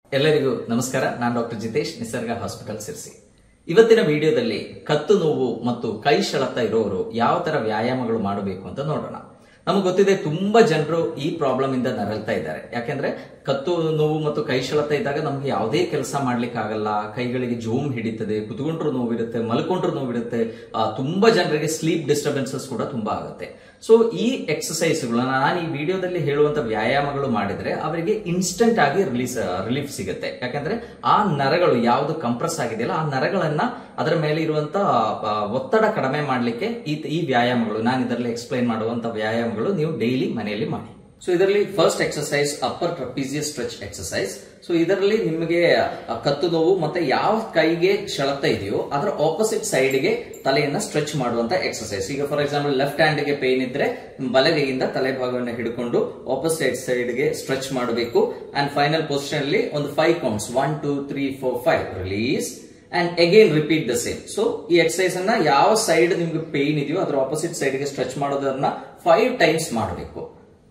ಎಲ್ಲರಿಗೂ ನಮಸ್ಕಾರ ನಾನು ಡಾಕ್ಟರ್ ಜಿತೇಶ್ ನಿಸರ್ಗ ಹಾಸ್ಪಿಟಲ್ ಸಿರ್ಸಿ ಇವತ್ತಿನ ವಿಡಿಯೋದಲ್ಲಿ ಕತ್ತು ನೋವು ಮತ್ತು ಕೈ ಸೆಳೆತ ಇರೋರು ಯಾವ ತರ ವ್ಯಾಯಾಮಗಳು ಮಾಡಬೇಕು ಅಂತ ನೋಡೋಣ ನಮಗೆ ಗೊತ್ತಿದೆ ತುಂಬಾ ಜನರು ಈ ಪ್ರಾಬ್ಲಮ್ ಇಂದ ನರಳ್ತಾ ಇದ್ದಾರೆ ಯಾಕೆಂದ್ರೆ ಕತ್ತು ನೋವು ಮತ್ತು ಕೈ ಸೆಳೆತ ಇದ್ದಾಗ ನಮ್ಗೆ ಯಾವುದೇ ಕೆಲಸ ಮಾಡ್ಲಿಕ್ಕೆ ಆಗಲ್ಲ ಕೈಗಳಿಗೆ ಜೋಮ್ ಹಿಡಿತದೆ ಕುತ್ಕೊಂಡ್ರು ನೋವಿರುತ್ತೆ ಮಲ್ಕೊಂಡ್ರು ನೋವಿರುತ್ತೆ ಆ, ತುಂಬಾ ಜನರಿಗೆ ಸ್ಲೀಪ್ ಡಿಸ್ಟರ್ಬೆನ್ಸಸ್ ಕೂಡ ತುಂಬಾ ಆಗುತ್ತೆ ಸೊ ಈ ಎಕ್ಸಸೈಸ್ಗಳನ್ನ ನಾನು ಈ ವಿಡಿಯೋದಲ್ಲಿ ಹೇಳುವಂತ ವ್ಯಾಯಾಮಗಳು ಮಾಡಿದ್ರೆ ಅವರಿಗೆ ಇನ್ಸ್ಟಂಟ್ ಆಗಿ ರಿಲೀಸ್ ರಿಲೀಫ್ ಸಿಗುತ್ತೆ ಯಾಕಂದ್ರೆ ಆ ನರಗಳು ಯಾವುದು ಕಂಪ್ರೆಸ್ ಆಗಿದೆಯಲ್ಲ ಆ ನರಗಳನ್ನ ಅದರ ಮೇಲೆ ಇರುವಂತ ಆ, ಒತ್ತಡ ಕಡಿಮೆ ಮಾಡ್ಲಿಕ್ಕೆ ಈ ಈ ವ್ಯಾಯಾಮಗಳು ನಾನು ಇದರಲ್ಲಿ ಎಕ್ಸ್ಪ್ಲೈನ್ ಮಾಡುವಂತ ವ್ಯಾಯಾಮಗಳು ನೀವು ಡೈಲಿ ಮನೆಯಲ್ಲಿ ಮಾಡಿ ಸೊ ಇದರಲ್ಲಿ first exercise upper trapezius stretch exercise so ಇದರಲ್ಲಿ ನಿಮಗೆ ಆ ಕತ್ತು ನೋವು ಮತ್ತೆ ಯಾವ ಕೈಗೆ ಸೆಳೆತ ಇದೆಯೋ ಅದರ ಆಪೋಸಿಟ್ ಸೈಡ್ಗೆ ತಲೆಯನ್ನ ಸ್ಟ್ರೆಚ್ ಮಾಡುವಂತ ಎಕ್ಸಸೈಸ್ ಈಗ ಫಾರ್ ಎಕ್ಸಾಂಪಲ್ ಲೆಫ್ಟ್ ಹ್ಯಾಂಡ್ ಗೆ ಪೇನ್ ಇದ್ರೆ ಬಲಗೈಯಿಂದ ತಲೆ ಭಾಗವನ್ನು ಹಿಡ್ಕೊಂಡು ಆಪೋಸಿಟ್ ಸೈಡ್ ಗೆ ಸ್ಟ್ರೆಚ್ ಮಾಡಬೇಕು ಅಂಡ್ ಫೈನಲ್ ಪೊಸಿಷನ್ ಅಲ್ಲಿ ಒಂದು five counts one two three four five release and again repeat the same so ಈ ಎಕ್ಸಸೈಸ್ ಅನ್ನ ಯಾವ ಸೈಡ್ ನಿಮ್ಗೆ ಪೇನ್ ಇದೆಯೋ ಅದರ ಆಪೋಸಿಟ್ ಸೈಡ್ ಗೆ ಸ್ಟ್ರೆಚ್ ಮಾಡೋದನ್ನ ಫೈವ್ ಟೈಮ್ಸ್ ಮಾಡಬೇಕು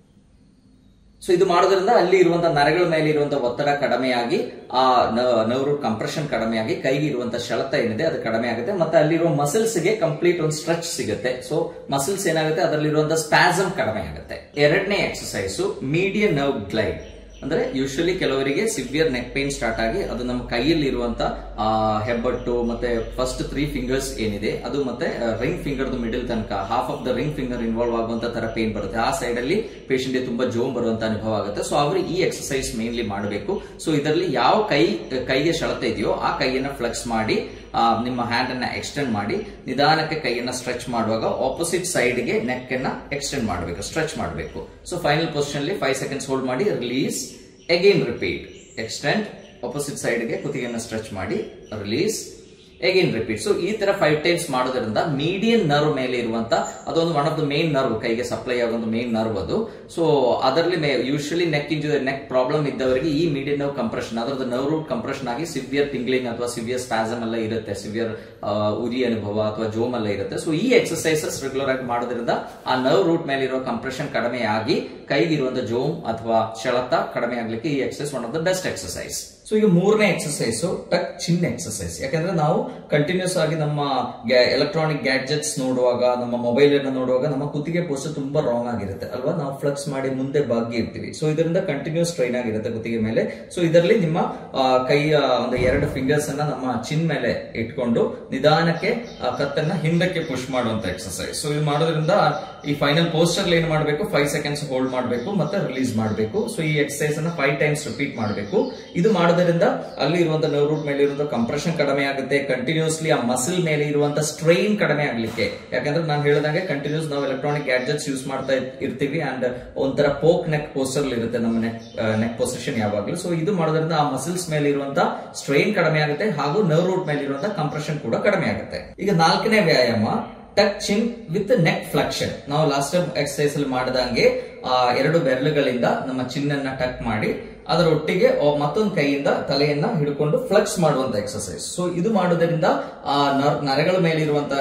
ಸೊ ಇದು ಮಾಡೋದ್ರಿಂದ ಅಲ್ಲಿ ಇರುವಂತಹ ನರಗಳ ಮೇಲೆ ಇರುವಂತಹ ಒತ್ತಡ ಕಡಿಮೆಯಾಗಿ ಆ ನರ್ವ್ ಕಂಪ್ರೆಷನ್ ಕಡಿಮೆಯಾಗಿ ಕೈಗೆ ಇರುವಂತಹ ಸೆಳೆತ ಏನಿದೆ ಅದು ಕಡಿಮೆ ಆಗುತ್ತೆ ಮತ್ತೆ ಅಲ್ಲಿರುವ ಮಸಲ್ಸ್ ಗೆ ಕಂಪ್ಲೀಟ್ ಒಂದು ಸ್ಟ್ರೆಚ್ ಸಿಗುತ್ತೆ ಸೊ ಮಸಲ್ಸ್ ಏನಾಗುತ್ತೆ ಅದರಲ್ಲಿರುವಂತಹ ಸ್ಪ್ಯಾಸಮ್ ಕಡಿಮೆ ಆಗುತ್ತೆ ಎರಡನೇ ಎಕ್ಸಸೈಸ್ ಮೀಡಿಯನ್ ನರ್ವ್ ಗ್ಲೈಡ್ ಅಂದ್ರೆ ಯೂಶಲಿ ಕೆಲವರಿಗೆ ಸಿವಿಯರ್ ನೆಕ್ ಪೇನ್ ಸ್ಟಾರ್ಟ್ ಆಗಿ ಅದು ನಮ್ಮ ಕೈಯಲ್ಲಿ ಇರುವಂತ ಆ, ಹೆಬ್ಬಟ್ಟು ಮತ್ತೆ ಫಸ್ಟ್ ತ್ರೀ ಫಿಂಗರ್ಸ್ ಏನಿದೆ ಅದು ಮತ್ತೆ ರಿಂಗ್ ಫಿಂಗರ್ ಮಿಡಲ್ ತನಕ half of the ring finger involve ಆಗುವಂತ ತರ ಪೇನ್ ಬರುತ್ತೆ ಆ ಸೈಡ್ ಅಲ್ಲಿ ಪೇಷಂಟ್ ಗೆ ತುಂಬಾ ಜೋಮ್ ಬರುವಂತ ಅನುಭವ ಆಗುತ್ತೆ ಸೊ ಅವರು ಈ ಎಕ್ಸಸೈಸ್ ಮೇನ್ಲಿ ಮಾಡಬೇಕು ಸೊ ಇದರಲ್ಲಿ ಯಾವ ಕೈ ಕೈಗೆ ಸೆಳೆತ ಇದೆಯೋ ಆ ಕೈಯನ್ನ ಫ್ಲೆಕ್ಸ್ ಮಾಡಿ ಆ, ನಿಮ್ಮ ಹ್ಯಾಂಡ್ ಅನ್ನ ಎಕ್ಸ್ಟೆಂಡ್ ಮಾಡಿ ನಿಧಾನಕ್ಕೆ ಕೈಯನ್ನ ಸ್ಟ್ರೆಚ್ ಮಾಡುವಾಗ ಆಪೋಸಿಟ್ ಸೈಡ್ ಗೆ ನೆಕ್ ಅನ್ನ ಎಕ್ಸ್ಟೆಂಡ್ ಮಾಡಬೇಕು ಸ್ಟ್ರೆಚ್ ಮಾಡಬೇಕು ಸೊ ಫೈನಲ್ ಪೊಸಿಷನ್ ಅಲ್ಲಿ ಫೈವ್ ಸೆಕೆಂಡ್ಸ್ ಹೋಲ್ಡ್ ಮಾಡಿ release again repeat extend opposite side ಗೆ ಕುತ್ತಿಗೆಯನ್ನ ಸ್ಟ್ರೆಚ್ ಮಾಡಿ ರಿಲೀಸ್ ಅಗೇನ್ ರಿಪೀಟ್ ಸೊ ಈ ತರ ಫೈವ್ ಟೈಮ್ಸ್ ಮಾಡೋದ್ರಿಂದ ಮೀಡಿಯನ್ ನರ್ವ್ ಮೇಲೆ ಇರುವಂತ ಅದೊಂದು one of the main nerve ಕೈಗೆ ಸಪ್ಲೈ ಆಗುವಂತ ಮೇನ್ ನರ್ವ್ ಅದು ಸೊ ಅದರಲ್ಲಿ ಯೂಶಲಿ ನೆಕ್ ಇಂಜು ನೆಕ್ ಪ್ರಾಬ್ಲಮ್ ಇದ್ದವರಿಗೆ ಈ ಮೀಡಿಯನ್ ನರ್ವ್ ಕಂಪ್ರೆಷನ್ ಅದರದ್ದು ನರ್ವ್ ಕಂಪ್ರೆಷನ್ ಆಗಿ ಸಿವಿಯರ್ ಟಿಂಗ್ಲಿಂಗ್ ಅಥವಾ ಸಿವಿಯರ್ ಸ್ಪಾಸಮ್ ಎಲ್ಲ ಇರುತ್ತೆ ಸಿವಿಯರ್ ಉರಿ ಅನುಭವ ಅಥವಾ ಜೋಮ್ ಎಲ್ಲ ಇರುತ್ತೆ ಸೊ ಈ ಎಕ್ಸಸೈಸಸ್ ರೆಗ್ಯುಲರ್ ಆಗಿ ಮಾಡೋದ್ರಿಂದ ಆ ನರ್ವ್ ರೂಟ್ ಮೇಲೆ ಇರೋ ಕಂಪ್ರೆಷನ್ ಕಡಿಮೆ ಆಗಿ ಕೈಗಿರುವಂತ ಜೋಮ್ ಅಥವಾ ಸೆಳೆತ ಕಡಿಮೆ ಆಗ್ಲಿಕ್ಕೆ ಈ exercise one of the best exercise so ಈಗ ಮೂರನೇ ಎಕ್ಸಸೈಸ್ ಟಕ್ ಚಿನ್ ಎಕ್ಸಸೈಸ್ ಯಾಕಂದ್ರೆ ನಾವು ಕಂಟಿನ್ಯೂಸ್ ಆಗಿ ನಮ್ಮ ಎಲೆಕ್ಟ್ರಾನಿಕ್ ಗ್ಯಾಡ್ಜೆಟ್ಸ್ ನೋಡುವಾಗ ನಮ್ಮ ಮೊಬೈಲ್ ಅನ್ನ ನೋಡುವಾಗ ನಮ್ಮ ಕುತ್ತಿಗೆ ಪೋಸ್ಟರ್ ತುಂಬಾ ರಾಂಗ್ ಆಗಿರುತ್ತೆ ಅಲ್ವಾ ನಾವು ಫ್ಲೆಕ್ಸ್ ಮಾಡಿ ಮುಂದೆ ಬಾಗಿ ಇರ್ತೀವಿ ಸೊ ಇದರಿಂದ ಕಂಟಿನ್ಯೂಸ್ ಟ್ರೈನ್ ಆಗಿರುತ್ತೆ ಕುತ್ತಿಗೆ ಮೇಲೆ ಸೊ ಇದರಲ್ಲಿ ನಿಮ್ಮ ಆ, ಕೈಯ ಒಂದು ಎರಡು ಫಿಂಗರ್ಸ್ ಅನ್ನ ನಮ್ಮ ಚಿನ್ ಮೇಲೆ ಇಟ್ಕೊಂಡು ನಿಧಾನಕ್ಕೆ ಆ ಕತ್ತನ್ನ ಹಿಂದಕ್ಕೆ ಪುಷ್ ಮಾಡುವಂತ ಎಕ್ಸಸೈಸ್ ಸೊ ಇದು ಮಾಡೋದ್ರಿಂದ ಈ ಫೈನಲ್ ಪೋಸ್ಟರ್ ಏನ್ ಮಾಡಬೇಕು ಫೈವ್ ಸೆಕೆಂಡ್ಸ್ ಹೋಲ್ಡ್ ಮಾಡಬೇಕು ಮತ್ತೆ ರಿಲೀಸ್ ಮಾಡಬೇಕು ಸೊ ಈ ಎಕ್ಸಸೈಸ್ ಅನ್ನ ಫೈವ್ ಟೈಮ್ಸ್ ರಿಪೀಟ್ ಮಾಡಬೇಕು ಇದು ಮಾಡೋದ್ರಿಂದ ಅಲ್ಲಿ ಇರುವಂತ ನರ್ವ್ ರೂಟ್ ಮೇಲೆ ಇರುವಂತ ಕಂಪ್ರೆಷನ್ ಕಡಿಮೆ ಆಗುತ್ತೆ ಕಂಟಿನ್ಯೂಸ್ಲಿ ಆ ಮಸಲ್ ಮೇಲೆ ಇರುವಂತ ಸ್ಟ್ರೈನ್ ಕಡಿಮೆ ಆಗ್ಲಿಕ್ಕೆ ಯಾಕಂದ್ರೆ ನಾನು ಹೇಳಿದಂಗೆ ಕಂಟಿನ್ಯೂಸ್ ನಾವು ಎಲೆಕ್ಟ್ರಾನಿಕ್ ಗ್ಯಾಡ್ಜೆಟ್ಸ್ ಯೂಸ್ ಮಾಡ್ತಾ ಇರ್ತೀವಿ ಅಂಡ್ ಒಂಥರ ಪೋಕ್ ನೆಕ್ ಪೋಸ್ಟರ್ ಇರುತ್ತೆ ನಮ್ಮ ನೆಕ್ ನೆಕ್ ಪೊಸಿಷನ್ ಯಾವಾಗಲೂ ಸೊ ಇದು ಮಾಡೋದ್ರಿಂದ ಆ ಮಸಲ್ಸ್ ಮೇಲೆ ಇರುವಂತ ಸ್ಟ್ರೈನ್ ಕಡಿಮೆ ಆಗುತ್ತೆ ಹಾಗೂ ನರ್ವ್ ರೂಟ್ ಮೇಲೆ ಇರುವಂತ ಕಂಪ್ರೆಷನ್ ಕೂಡ ಕಡಿಮೆ ಆಗುತ್ತೆ ಈಗ ನಾಲ್ಕನೇ ವ್ಯಾಯಾಮ tuck chin with neck flexion ನಾವು ಲಾಸ್ಟ್ ಟೈಮ್ ಎಕ್ಸಸೈಸ್ ಅಲ್ಲಿ ಮಾಡಿದಂಗೆ ಆ ಎರಡು ಬೆರಳುಗಳಿಂದ ನಮ್ಮ ಚಿನ್ನನ್ನ ಟಕ್ ಮಾಡಿ ಅದರ ಒಟ್ಟಿಗೆ ಆ ಮತ್ತೊಂದು ಕೈಯಿಂದ ತಲೆಯನ್ನ ಹಿಡ್ಕೊಂಡು ಫ್ಲೆಕ್ಸ್ ಮಾಡುವಂತ ಎಕ್ಸಸೈಸ್ ಸೊ ಇದು ಮಾಡೋದ್ರಿಂದ ಆ ನರ್- ನರಗಳ ಮೇಲೆ ಇರುವಂತ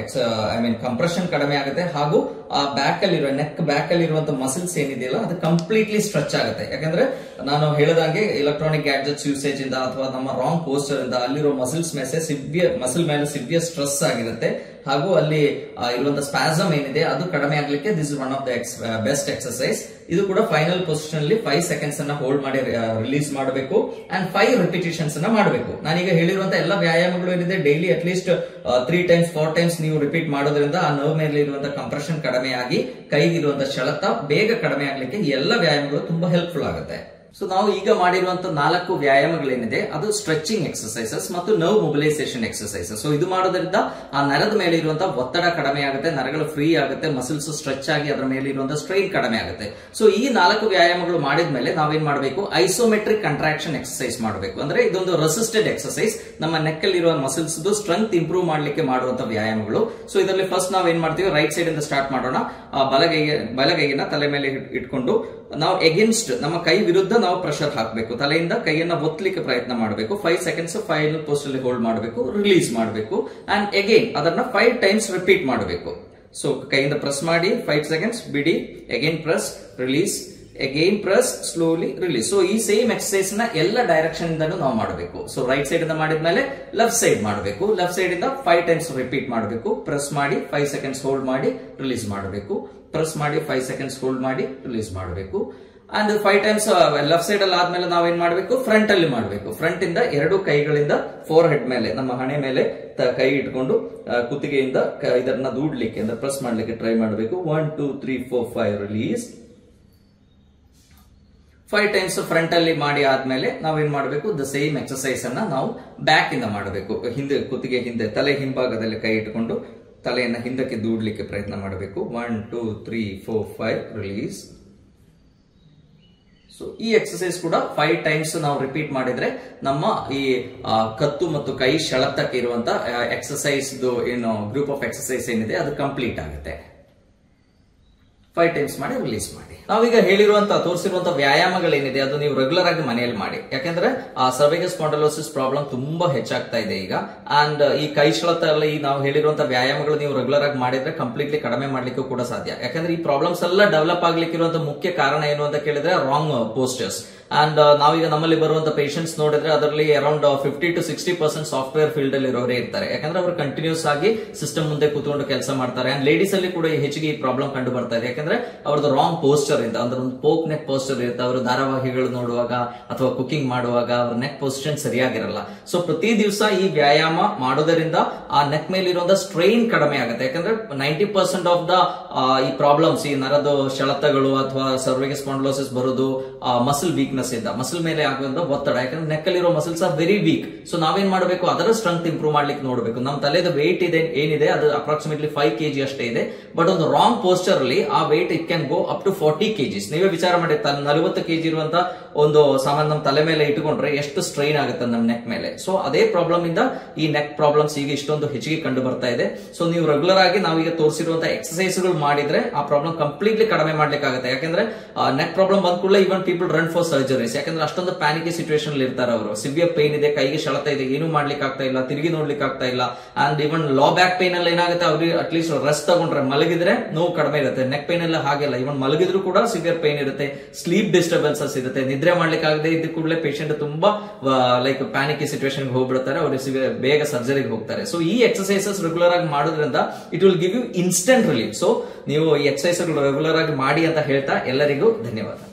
ಐ ಮೀನ್ ಕಂಪ್ರೆಷನ್ ಕಡಿಮೆ ಆಗುತ್ತೆ ಹಾಗೂ ಆ ಬ್ಯಾಕ್ ಅಲ್ಲಿ ಇರುವ ನೆಕ್ ಬ್ಯಾಕ್ ಅಲ್ಲಿ ಇರುವಂತ ಮಸಲ್ಸ್ ಏನಿದೆಯಲ್ಲ ಅದು ಕಂಪ್ಲೀಟ್ಲಿ ಸ್ಟ್ರೆಚ್ ಆಗುತ್ತೆ ಯಾಕಂದ್ರೆ ನಾನು ಹೇಳಿದಂಗೆ ಎಲೆಕ್ಟ್ರಾನಿಕ್ ಗ್ಯಾಡ್ಜೆಟ್ಸ್ ಯೂಸೇಜ್ ಇಂದ ಅಥವಾ ನಮ್ಮ ರಾಂಗ್ ಪೋಸ್ಟರ್ ಇಂದ ಅಲ್ಲಿರೋ ಮಸಲ್ಸ್ ಮೇಲೆ ಸಿವಿಯರ್ ಮಸಲ್ ಮೇಲೆ ಸಿವಿಯರ್ ಸ್ಟ್ರೆಸ್ ಆಗಿರುತ್ತೆ ಹಾಗೂ ಅಲ್ಲಿ ಆ, ಇರುವಂತ ಸ್ಪಾಸಮ್ ಏನಿದೆ ಅದು ಕಡಿಮೆ ಆಗ್ಲಿಕ್ಕೆ this is one of the best exercise ಇದು ಕೂಡ ಫೈನಲ್ ಪೊಸಿಷನ್ ಅಲ್ಲಿ ಫೈವ್ ಸೆಕೆಂಡ್ಸ್ ಅನ್ನ ಹೋಲ್ಡ್ ಮಾಡಿ ರಿಲೀಸ್ ಮಾಡಬೇಕು ಅಂಡ್ ಫೈವ್ ರಿಪಿಟೇಷನ್ಸ್ ಅನ್ನ ಮಾಡಬೇಕು ನಾನೀಗ ಹೇಳಿರುವಂತ ಎಲ್ಲ ವ್ಯಾಯಾಮಗಳು ಏನಿದೆ daily at least three times four times ನೀವು ರಿಪೀಟ್ ಮಾಡೋದ್ರಿಂದ ಆ ನರ್ವ್ ಮೇಲೆ ಇರುವಂತ ಕಂಪ್ರೆಷನ್ ಕಡಿಮೆ ಆಗಿ ಕೈಗಿರುವಂತ ಸೆಳೆತ ಬೇಗ ಕಡಿಮೆ ಆಗ್ಲಿಕ್ಕೆ ಈ ಎಲ್ಲ ವ್ಯಾಯಾಮಗಳು ತುಂಬಾ ಹೆಲ್ಪ್ಫುಲ್ ಆಗುತ್ತೆ ಸೊ ನಾವು ಈಗ ಮಾಡಿರುವಂತ ನಾಲ್ಕು ವ್ಯಾಯಾಮಗಳೇನಿದೆ ಅದು ಸ್ಟ್ರೆಚಿಂಗ್ ಎಕ್ಸಸೈಸಸ್ ಮತ್ತು ನರ್ವ್ ಮೊಬಿಲೈಸೇಷನ್ ಎಕ್ಸಸೈಸಸ್ ಸೊ ಇದು ಮಾಡೋದ್ರಿಂದ ಆ ನರದ ಮೇಲೆ ಇರುವಂತಹ ಒತ್ತಡ ಕಡಿಮೆ ಆಗುತ್ತೆ ನರಗಳು ಫ್ರೀ ಆಗುತ್ತೆ ಮಸಲ್ಸ್ ಸ್ಟ್ರೆಚ್ ಆಗಿ ಅದರ ಮೇಲೆ ಇರುವಂತಹ ಸ್ಟ್ರೈನ್ ಕಡಿಮೆ ಆಗುತ್ತೆ ಸೊ ಈ ನಾಲ್ಕು ವ್ಯಾಯಾಮಗಳು ಮಾಡಿದ್ಮೇಲೆ ನಾವೇನ್ ಮಾಡಬೇಕು ಐಸೋಮೆಟ್ರಿಕ್ ಕಂಟ್ರಾಕ್ಷನ್ ಎಕ್ಸಸೈಸ್ ಮಾಡಬೇಕು ಅಂದ್ರೆ ಇದೊಂದು ರೆಸಿಸ್ಟೆಡ್ ಎಕ್ಸಸೈಸ್ ನಮ್ಮ ನೆಕ್ ಅಲ್ಲಿ ಇರುವ ಮಸಲ್ಸ್ ಸ್ಟ್ರೆಂತ್ ಇಂಪ್ರೂವ್ ಮಾಡ್ಲಿಕ್ಕೆ ಮಾಡುವಂತ ವ್ಯಾಯಾಮಗಳು ಸೊ ಇದರಲ್ಲಿ ಫಸ್ಟ್ ನಾವ್ ಏನ್ ಮಾಡ್ತೀವಿ ರೈಟ್ ಸೈಡ್ ಇಂದ ಸ್ಟಾರ್ಟ್ ಮಾಡೋಣ ಆ ಬಲಗೈಗೆ ಬಲಗೈಗಿನ ತಲೆ ಮೇಲೆ ಇಟ್- ಇಟ್ಕೊಂಡು ನಾವು ಎಗೇನ್ಸ್ಟ್ ನಮ್ಮ ಕೈ ವಿರುದ್ಧ ನಾವು ಪ್ರೆಷರ್ ಹಾಕಬೇಕು ತಲೆಯಿಂದ ಕೈಯನ್ನ ಒತ್ತಲಿಕ್ಕೆ ಪ್ರಯತ್ನ ಮಾಡಬೇಕು ಫೈವ್ ಸೆಕೆಂಡ್ಸ್ ಫೈನಲ್ ಪೋಸ್ಟ್ ಅಲ್ಲಿ ಹೋಲ್ಡ್ ಮಾಡಬೇಕು ರಿಲೀಸ್ ಮಾಡಬೇಕು ಅಂಡ್ ಅಗೇನ್ ಅದನ್ನ ಫೈವ್ ಟೈಮ್ಸ್ ರಿಪೀಟ್ ಮಾಡಬೇಕು ಸೊ ಕೈಯಿಂದ ಪ್ರೆಸ್ ಮಾಡಿ ಫೈವ್ ಸೆಕೆಂಡ್ಸ್ ಬಿಡಿ again press release again press slowly release so ಈ ಸೇಮ್ ಎಕ್ಸಸೈಸ್ ನ ಎಲ್ಲ ಡೈರೆಕ್ಷನ್ ಇಂದನೂ ನಾವು ಮಾಡಬೇಕು ಸೊ ರೈಟ್ ಸೈಡ್ ಇಂದ ಮಾಡಿದ್ಮೇಲೆ ಲೆಫ್ಟ್ ಸೈಡ್ ಮಾಡಬೇಕು ಲೆಫ್ಟ್ ಸೈಡ್ ಇಂದ ಫೈವ್ ಟೈಮ್ಸ್ ರಿಪೀಟ್ ಮಾಡಬೇಕು ಪ್ರೆಸ್ ಮಾಡಿ ಫೈವ್ ಸೆಕೆಂಡ್ಸ್ ಹೋಲ್ಡ್ ಮಾಡಿ ರಿಲೀಸ್ ಮಾಡಬೇಕು ಪ್ರೆಸ್ ಮಾಡಿ ಫೈವ್ ಸೆಕೆಂಡ್ಸ್ ಹೋಲ್ಡ್ ಮಾಡಿ ರಿಲೀಸ್ ಮಾಡಬೇಕು and five times left side ಅಲ್ಲಿ ಆದ್ಮೇಲೆ ನಾವೇನ್ ಮಾಡಬೇಕು ಫ್ರಂಟ್ ಅಲ್ಲಿ ಮಾಡಬೇಕು ಫ್ರಂಟ್ ಇಂದ ಎರಡು ಕೈಗಳಿಂದ ಫೋರ್ ಹೆಡ್ ಮೇಲೆ ನಮ್ಮ ಹಣೆ ಮೇಲೆ ತ- ಕೈ ಇಟ್ಕೊಂಡು ಆ, ಕುತ್ತಿಗೆಯಿಂದ ಕ- ಇದನ್ನ ದೂಡ್ಲಿಕ್ಕೆ ಅಂದ್ರೆ ಪ್ರೆಸ್ ಮಾಡ್ಲಿಕ್ಕೆ ಟ್ರೈ ಮಾಡಬೇಕು one two three four five release five times front ಅಲ್ಲಿ ಮಾಡಿ ಆದ್ಮೇಲೆ ನಾವೇನ್ ಮಾಡಬೇಕು ದ ಸೇಮ್ ಎಕ್ಸರ್ಸೈಸ್ ಅನ್ನ ನಾವು ಬ್ಯಾಕ್ ಇಂದ ಮಾಡಬೇಕು ಹಿಂದೆ ಕುತ್ತಿಗೆ ಹಿಂದೆ ತಲೆ ಹಿಂಭಾಗದಲ್ಲಿ ಕೈ ಇಟ್ಕೊಂಡು ತಲೆಯನ್ನ ಹಿಂದಕ್ಕೆ ದೂಡ್ಲಿಕ್ಕೆ ಪ್ರಯತ್ನ ಮಾಡಬೇಕು one two three four five release so ಈ ಎಕ್ಸಸೈಸ್ ಕೂಡ ಫೈವ್ ಟೈಮ್ಸ್ ನಾವು ರಿಪೀಟ್ ಮಾಡಿದ್ರೆ ನಮ್ಮ ಈ ಆ, ಕತ್ತು ಮತ್ತು ಕೈ ಸೆಳೆತಕ್ಕೆ ಇರುವಂತ ಎಕ್ಸಸೈಸ್ ಏನು ಗ್ರೂಪ್ ಆಫ್ ಎಕ್ಸಸೈಸ್ ಏನಿದೆ ಅದು ಕಂಪ್ಲೀಟ್ ಆಗುತ್ತೆ ಫೈವ್ ಟೈಮ್ಸ್ ಮಾಡಿ ರಿಲೀಸ್ ಮಾಡಿ ನಾವೀಗ ಹೇಳಿರುವಂತ ತೋರಿಸಿರುವಂತ ವ್ಯಾಯಾಮಗಳೇನಿದೆ ಅದು ನೀವು ರೆಗ್ಯುಲರ್ ಆಗಿ ಮನೆಯಲ್ಲಿ ಮಾಡಿ ಯಾಕಂದ್ರೆ ಆ ಸರ್ವಿಕಲ್ ಸ್ಪಾಂಡಲೋಸಿಸ್ ಪ್ರಾಬ್ಲಮ್ ತುಂಬಾ ಹೆಚ್ಚಾಗ್ತಾ ಇದೆ ಈಗ ಅಂಡ್ ಈ ಕೈ ಸೆಳೆತದಲ್ಲಿ ಈ ನಾವು ಹೇಳಿರುವಂತ ವ್ಯಾಯಾಮಗಳು ನೀವು ರೆಗ್ಯುಲರ್ ಆಗಿ ಮಾಡಿದ್ರೆ ಕಂಪ್ಲೀಟ್ಲಿ ಕಡಿಮೆ ಮಾಡ್ಲಿಕ್ಕೂ ಕೂಡ ಸಾಧ್ಯ ಯಾಕಂದ್ರೆ ಈ ಪ್ರಾಬ್ಲಮ್ಸ್ ಎಲ್ಲ ಡೆವಲಪ್ ಆಗ್ಲಿಕ್ಕಿರುವಂತ ಮುಖ್ಯ ಕಾರಣ ಏನು ಅಂತ ಕೇಳಿದ್ರೆ ರಾಂಗ್ ಪೋಸ್ಟರ್ಸ್ ಅಂಡ್ ನಾವೀಗ ನಮ್ಮಲ್ಲಿ ಬರುವಂತ ಪೇಷಂಟ್ಸ್ ನೋಡಿದ್ರೆ ಅದರಲ್ಲಿ around fifty to sixty percent software field ಅಲ್ಲಿ ಇರೋರೇ ಇರ್ತಾರೆ ಯಾಕಂದ್ರೆ ಅವರು ಕಂಟಿನ್ಯೂಸ್ ಆಗಿ ಸಿಸ್ಟಮ್ ಮುಂದೆ ಕೂತ್ಕೊಂಡು ಕೆಲಸ ಮಾಡ್ತಾರೆ ಅಂಡ್ ಲೇಡೀಸ್ ಅಲ್ಲಿ ಕೂಡ ಈ ಹೆಚ್ಚಿಗೆ ಈ ಪ್ರಾಬ್ಲಮ್ ಕಂಡು ಬರ್ತಾ ಇದೆ ಯಾಕಂದ್ರೆ ಅವ್ರದ್ದು ರಾಂಗ್ ಪೋಸ್ಟರ್ ಇಂದ ಅಂದ್ರೆ ಒಂದು ಪೋಕ್ ನೆಕ್ ಪೋಸ್ಟರ್ ಇರುತ್ತೆ ಅವರು ಧಾರಾವಾಹಿಗಳು ನೋಡುವಾಗ ಅಥವಾ ಕುಕಿಂಗ್ ಮಾಡುವಾಗ ಅವ್ರ ನೆಕ್ ಪೊಸಿಷನ್ ಸರಿಯಾಗಿರಲ್ಲ ಸೊ ಪ್ರತಿ ದಿವಸ ಈ ವ್ಯಾಯಾಮ ಮಾಡೋದರಿಂದ ಆ ನೆಕ್ ಮೇಲೆ ಇರುವಂತ ಸ್ಟ್ರೈನ್ ಕಡಿಮೆ ಆಗುತ್ತೆ ಯಾಕಂದ್ರೆ ನೈಂಟಿ ಪರ್ಸೆಂಟ್ ಆಫ್ ದ ಈ ಪ್ರಾಬ್ಲಮ್ಸ್ ಈ ನರದು ಸೆಳೆತಗಳು ಅಥವಾ ಸರ್ವಿಗೆ ಸ್ಪಾಂಡ್ಲೋಸಿಸ್ ಬರೋದು ಮಸಲ್ ವೀಕ್ನೆಸ್ ಇಂದ ಮಸಲ್ ಮೇಲೆ ಆಗುವಂತ ಒತ್ತಡ ಯಾಕಂದ್ರೆ ನೆಕ್ ಅಲ್ಲಿರೋ muscles are very weak so ನಾವೇನ್ ಮಾಡಬೇಕು ಅದರ ಸ್ಟ್ರೆಂತ್ ಇಂಪ್ರೂವ್ ಮಾಡ್ಲಿಕ್ಕೆ ನೋಡಬೇಕು ನಮ್ಮ ತಲೆದ ವೆಯ್ಟ್ ಇದೆ ಏನಿದೆ ಅದು ಅಪ್ರಾಕ್ಸಿಮೇಟ್ಲಿ ಫೈವ್ ಕೆಜಿ ಅಷ್ಟೇ ಇದೆ ಬಟ್ ಒಂದು ರಾಂಗ್ ಪೋಸ್ಟರ್ ಅಲ್ಲಿ ಆ weight it can go up to forty KGs ನೀವೇ ವಿಚಾರ ಮಾಡಿ ನಲವತ್ತು ಕೆಜಿ ಇರುವಂತ ಒಂದು ಸಾಮಾನ್ಯ ನಮ್ಮ ತಲೆ ಮೇಲೆ ಇಟ್ಕೊಂಡ್ರೆ ಎಷ್ಟು ಸ್ಟ್ರೈನ್ ಆಗುತ್ತೆ ನಮ್ಮ ನೆಕ್ ಮೇಲೆ ಸೊ ಅದೇ ಪ್ರಾಬ್ಲಮ್ ಇಂದ ಈ ನೆಕ್ ಪ್ರಾಬ್ಲಮ್ಸ್ ಈಗ ಇಷ್ಟೊಂದು ಹೆಚ್ಚಿಗೆ ಕಂಡು ಬರ್ತಾ ಇದೆ ಸೊ ನೀವು ರೆಗ್ಯುಲರ್ ಆಗಿ ನಾವೀಗ ತೋರಿಸಿರುವಂತ ಎಕ್ಸಸೈಸ್ ಗಳು ಮಾಡಿದ್ರೆ ಆ ಪ್ರಾಬ್ಲಮ್ ಕಂಪ್ಲೀಟ್ಲಿ ಕಡಿಮೆ ಮಾಡ್ಲಿಕ್ಕೆ ಆಗುತ್ತೆ ಯಾಕಂದ್ರೆ ನೆಕ್ ಪ್ರಾಬ್ಲಮ್ ಬಂದ ಕೂಡಲೇ even people run for surgeries ಯಾಕಂದ್ರೆ ಅಷ್ಟೊಂದು ಪ್ಯಾನಿಕ್ ಸಿಚುವೇಶನ್ ಇರ್ತಾರೆ ಅವರು ಸಿವಿಯರ್ ಪೈನ್ ಇದೆ ಕೈಗೆ ಸೆಳೆತ ಇದೆ ಏನು ಮಾಡ್ಲಿಕ್ಕೆ ಆಗ್ತಾ ಇಲ್ಲ ತಿರುಗಿ ನೋಡ್ಲಿಕ್ಕೆ ಆಗ್ತಾ ಇಲ್ಲ and even low back pain ಅಲ್ಲಿ ಏನಾಗುತ್ತೆ ಅವ್ರಿಗೆ ಅಟ್ಲೀಸ್ಟ್ ರೆಸ್ಟ್ ತಗೊಂಡ್ರೆ ಮಲಗಿದ್ರೆ ನೋವು ಕಡಿಮೆ ಇರುತ್ತೆ ನೆಕ್ ಪೈನ್ ಎಲ್ಲ ಹಾಗೆಲ್ಲ ಇವನ್ ಮಲಗಿದ್ರು ಕೂಡ ಸಿವಿಯರ್ ಪೈನ್ ಇರುತ್ತೆ ಸ್ಲೀಪ್ ಡಿಸ್ಟರ್ಬೆನ್ಸಸ್ ಇರುತ್ತೆ ನಿದ್ರೆ ಮಾಡ್ಲಿಕ್ಕೆ ಆಗದೆ ಇದ್ದ ಕೂಡಲೇ ಪೇಷಂಟ್ ತುಂಬಾ ಲೈಕ್ ಪ್ಯಾನಿಕ್ ಸಿಚುವೇಶನ್ ಹೋಗ್ಬಿಡ್ತಾರೆ ಅವ್ರಿಗೆ ಬೇಗ ಸರ್ಜರಿಗೆ ಹೋಗ್ತಾರೆ ಸೊ ಈ ಎಕ್ಸಸೈಸಸ್ ರೆಗ್ಯುಲರ್ ಆಗಿ ಮಾಡೋದ್ರಿಂದ it will give you instant relief so ನೀವು ಈ ಎಕ್ಸಸೈಸ್ ರೆಗ್ಯುಲರ್ ಆಗಿ ಮಾಡಿ ಅಂತ ಹೇಳ್ತಾ ಎಲ್ಲರಿಗೂ ಧನ್ಯವಾದ